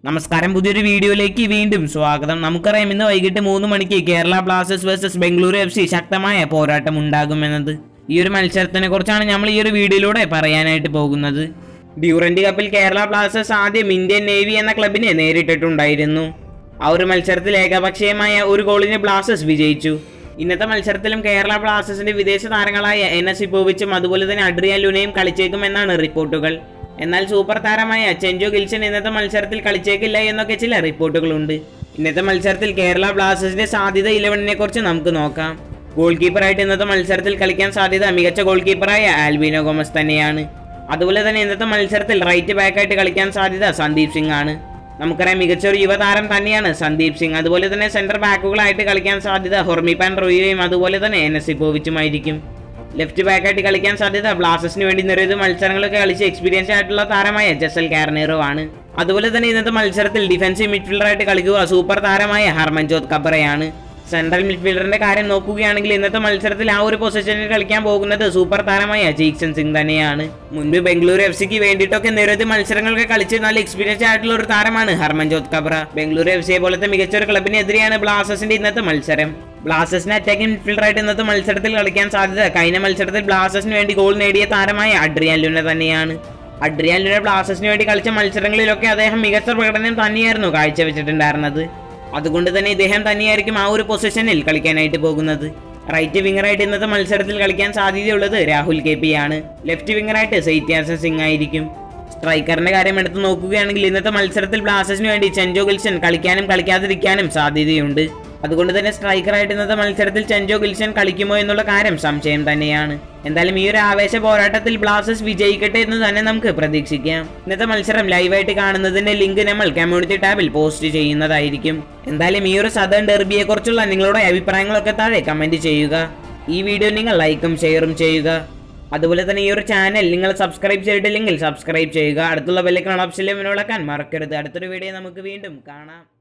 നമസ്കാരം പുതിയൊരു വീഡിയോയിലേക്ക് വീണ്ടും സ്വാഗതം നമുക്കറിയാം ഇന്ന് വൈകിട്ട് മൂന്ന് മണിക്ക് Kerala Blasters versus Bengaluru F C ശക്തമായ പോരാട്ടം ഉണ്ടാകുമെന്നത് ഈ ഒരു മത്സരത്തിനെ കുറിച്ചാണ് നമ്മൾ ഈ ഒരു വീഡിയോയിലൂടെ പറയാനായിട്ട് പോകുന്നത് ഡ്യൂറന്റ് കപ്പിൽ കേരള ബ്ലാസ്റ്റേഴ്സ് ആദ്യം ഇന്ത്യൻ നേവി എന്ന ക്ലബിനെ നേരിട്ടിട്ടുണ്ടായിരുന്നു ആ ഒരു മത്സരത്തിൽ ഏകപക്ഷീയമായ ഒരു ഗോളിന് ബ്ലാസ്റ്റേഴ്സ് വിജയിച്ചു ഇന്നത്തെ മത്സരത്തിലും കേരള ബ്ലാസ്റ്റേഴ്സിന്റെ വിദേശ താരങ്ങളായ എൻ എസ് ഇപ്പോവിച്ചും അതുപോലെ തന്നെ അഡ്രിയ ലുനയും കളിച്ചേക്കുമെന്നാണ് റിപ്പോർട്ടുകൾ എന്നാൽ സൂപ്പർ താരമായ ചെഞ്ചോ ഗിൽസൺ ഇന്നത്തെ മത്സരത്തിൽ കളിച്ചേക്കില്ല എന്നൊക്കെ ചില റിപ്പോർട്ടുകളുണ്ട് ഇന്നത്തെ മത്സരത്തിൽ കേരള ബ്ലാസ്റ്റേഴ്സിന്റെ സാധ്യത ഇലവനിനെ കുറിച്ച് നമുക്ക് നോക്കാം ഗോൾ കീപ്പറായിട്ട് ഇന്നത്തെ മത്സരത്തിൽ കളിക്കാൻ സാധ്യത മികച്ച ഗോൾ കീപ്പറായ ആൽബിനോ ഗോമസ് തന്നെയാണ് അതുപോലെ തന്നെ ഇന്നത്തെ മത്സരത്തിൽ റൈറ്റ് ബാക്കായിട്ട് കളിക്കാൻ സാധ്യത സന്ദീപ് സിംഗ് ആണ് നമുക്കറിയാം മികച്ച ഒരു യുവതാരം തന്നെയാണ് സന്ദീപ് സിംഗ് അതുപോലെ തന്നെ സെന്റർ ബാക്കുകളായിട്ട് കളിക്കാൻ സാധ്യത ഹൊർമിപ്പാൻ റോയിയും അതുപോലെ തന്നെ എൻ എസ് ഇപ്പോവിച്ചുമായിരിക്കും ലെഫ്റ്റ് ബാക്കായിട്ട് കളിക്കാൻ സാധ്യത ബ്ലാസ്റ്റേഴ്സിന് വേണ്ടി നിരവധി മത്സരങ്ങളൊക്കെ കളിച്ച് എക്സ്പീരിയൻസ് ആയിട്ടുള്ള താരമായ ജസൽ കാർണേറോ ആണ് അതുപോലെ തന്നെ ഇന്നത്തെ മത്സരത്തിൽ ഡിഫൻസീവ് മിഡ്ഫീൽഡറായിട്ട് കളിക്കുക സൂപ്പർ താരമായ ഹർമൻജോത് കബറയാണ് സെൻട്രൽ മിഡ്ഫീൽഡറിന്റെ കാര്യം നോക്കുകയാണെങ്കിൽ ഇന്നത്തെ മത്സരത്തിൽ ആ ഒരു പൊസിഷനിൽ കളിക്കാൻ പോകുന്നത് സൂപ്പർ താരമായ ജീക്സൺ സിംഗ് തന്നെയാണ് മുൻപ് ബംഗളൂരു എഫ് സിക്ക് വേണ്ടിയിട്ടൊക്കെ നിരവധി മത്സരങ്ങളൊക്കെ കളിച്ച് നല്ല എക്സ്പീരിയൻസ് ആയിട്ടുള്ള ഒരു താരമാണ് ഹർമൻജോത് കബ്ര ബംഗളൂരു എഫ് സിയെ പോലത്തെ മികച്ച ഒരു ക്ലബിനെതിരെയാണ് ബ്ലാസ്റ്റേഴ്സിന്റെ ഇന്നത്തെ മത്സരം ബ്ലാസ്റ്റേഴ്സിന് അറ്റാക്കിംഗ് മിഡ്ഫീൽഡറായിട്ട് ഇന്നത്തെ മത്സരത്തിൽ കളിക്കാൻ സാധ്യത കഴിഞ്ഞ മത്സരത്തിൽ ബ്ലാസ്റ്റേഴ്സിന് വേണ്ടി ഗോൾ നേടിയ താരമായ അഡ്രിയാൻ ലുന തന്നെയാണ് അഡ്രിയാൻ ലുന ബ്ലാസ്റ്റേഴ്സിന് വേണ്ടി കളിച്ച മത്സരങ്ങളിലൊക്കെ അദ്ദേഹം മികച്ച പ്രകടനം തന്നെയായിരുന്നു കാഴ്ചവെച്ചിട്ടുണ്ടായിരുന്നത് അതുകൊണ്ട് തന്നെ ഇദ്ദേഹം തന്നെയായിരിക്കും ആ ഒരു പൊസിഷനിൽ കളിക്കാനായിട്ട് പോകുന്നത് റൈറ്റ് വിങ്ങറായിട്ട് ഇന്നത്തെ മത്സരത്തിൽ കളിക്കാൻ സാധ്യതയുള്ളത് രാഹുൽ കെ പി ആണ് ലെഫ്റ്റ് വിങ്ങറായിട്ട് സൈത്യാസൻ സിംഗ് ആയിരിക്കും സ്ട്രൈക്കറിന്റെ കാര്യം എടുത്ത് നോക്കുകയാണെങ്കിൽ ഇന്നത്തെ മത്സരത്തിൽ ബ്ലാസ്റ്റേഴ്സിന് വേണ്ടി ചെഞ്ചോ ഗിൽസൺ കളിക്കാനും കളിക്കാതിരിക്കാനും സാധ്യതയുണ്ട് അതുകൊണ്ട് തന്നെ സ്ട്രൈക്കറായിട്ട് ഇന്നത്തെ മത്സരത്തിൽ ചെഞ്ചോ ഗിൽസൺ കളിക്കുമോ എന്നുള്ള കാര്യം സംശയം തന്നെയാണ് എന്തായാലും ഈ ഒരു ആവേശ പോരാട്ടത്തിൽ ബ്ലാസ്റ്റേഴ്സ് വിജയിക്കട്ടെ എന്ന് തന്നെ നമുക്ക് പ്രതീക്ഷിക്കാം ഇന്നത്തെ മത്സരം ലൈവായിട്ട് കാണുന്നതിന്റെ ലിങ്ക് നമ്മൾ കമ്മ്യൂണിറ്റി ടാബിൽ പോസ്റ്റ് ചെയ്യുന്നതായിരിക്കും എന്തായാലും ഈ ഒരു സദേൺ ഡെർബിയെ കുറിച്ചുള്ള നിങ്ങളുടെ അഭിപ്രായങ്ങളൊക്കെ താഴെ കമന്റ് ചെയ്യുക ഈ വീഡിയോ നിങ്ങൾ ലൈക്കും ഷെയറും ചെയ്യുക അതുപോലെ തന്നെ ഈ ഒരു ചാനൽ നിങ്ങൾ സബ്സ്ക്രൈബ് ചെയ്തിട്ടില്ലെങ്കിൽ സബ്സ്ക്രൈബ് ചെയ്യുക അടുത്തുള്ള ബെല്ലൈക്കൺ ഓപ്ഷനിൽ വിനോളക്കാൻ മറക്കരുത് അടുത്തൊരു വീഡിയോ നമുക്ക് വീണ്ടും കാണാം